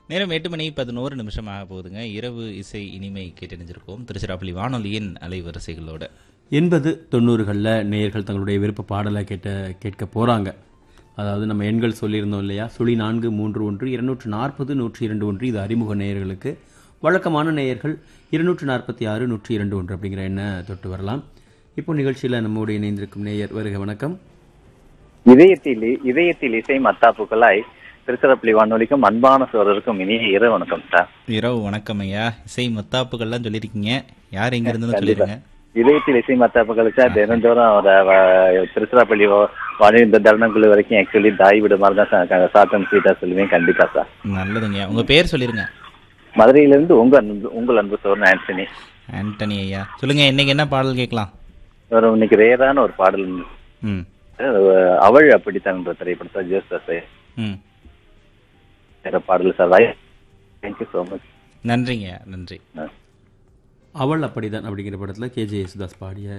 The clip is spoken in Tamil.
நேரம் எட்டு மணி பதினோரு நிமிஷம் ஆக போகுதுங்க இரவு இசை இனிமை கேட்டணிஞ்சிருக்கோம் திருச்சிராப்பள்ளி வானொலியின் அலைவரிசைகளோட எண்பது தொண்ணூறுகளில் நேயர்கள் தங்களுடைய விருப்ப பாடலை கேட்ட கேட்க போகிறாங்க அதாவது நம்ம எண்கள் சொல்லியிருந்தோம் இல்லையா சுழி நான்கு மூன்று ஒன்று இருநூற்று நாற்பது நூற்றி இரண்டு ஒன்று இது அறிமுக நேயர்களுக்கு வழக்கமான நேயர்கள் இருநூற்று நாற்பத்தி ஆறு நூற்றி இரண்டு ஒன்று அப்படிங்கிற எண்ணை தொட்டு வரலாம் இப்போ நிகழ்ச்சியில் நம்மோடு இணைந்திருக்கும் நேயர் வருக வணக்கம் இதயத்தில் இதயத்தில் இசை மத்தாப்புகளாய் திருச்சிறப்பள்ளி வானொலிக்கும் அன்பான சோழருக்கும் இனிய இரவு வணக்கம் சார் இரவு வணக்கம் ஐயா இசை மத்தாப்புகள்லாம் சொல்லியிருக்கீங்க யார் எங்க இருந்துன்னு சொல்லிடுங்க இதயத்தில் இசை மத்தாப்புகளுக்கு தினந்தோறும் ஒரு வ- திருச்சிராப்பள்ளி வா- வானொலி இந்த தருணங்கள் வரைக்கும் ஆக்சுவலி தாய் விடு மாதிரி தான் சார் சாத்தம் ஸ்வீட்டா சொல்லுவேன் கண்டிப்பா சார் நல்லதுங்க உங்க பேர் சொல்லிருங்க மதுரையிலிருந்து உங்க அன்பு உங்கள் அன்பு சோழன் ஆண்டனி ஆண்டனி ஐயா சொல்லுங்க இன்னைக்கு என்ன பாடல் கேட்கலாம் ஒரு இன்னைக்கு ரேரான ஒரு பாடல் ம் அஹ், அவள் அப்படித்தான்ற திரைப்படத்தை ஜோஸ் ம் வேற பாடல் சார் தேங்க்யூ ஸோ மச் நன்றிங்க நன்றி அவள் அப்படிதான் அப்படிங்கிற படத்தில் கேஜே யேசுதாஸ் பாடிய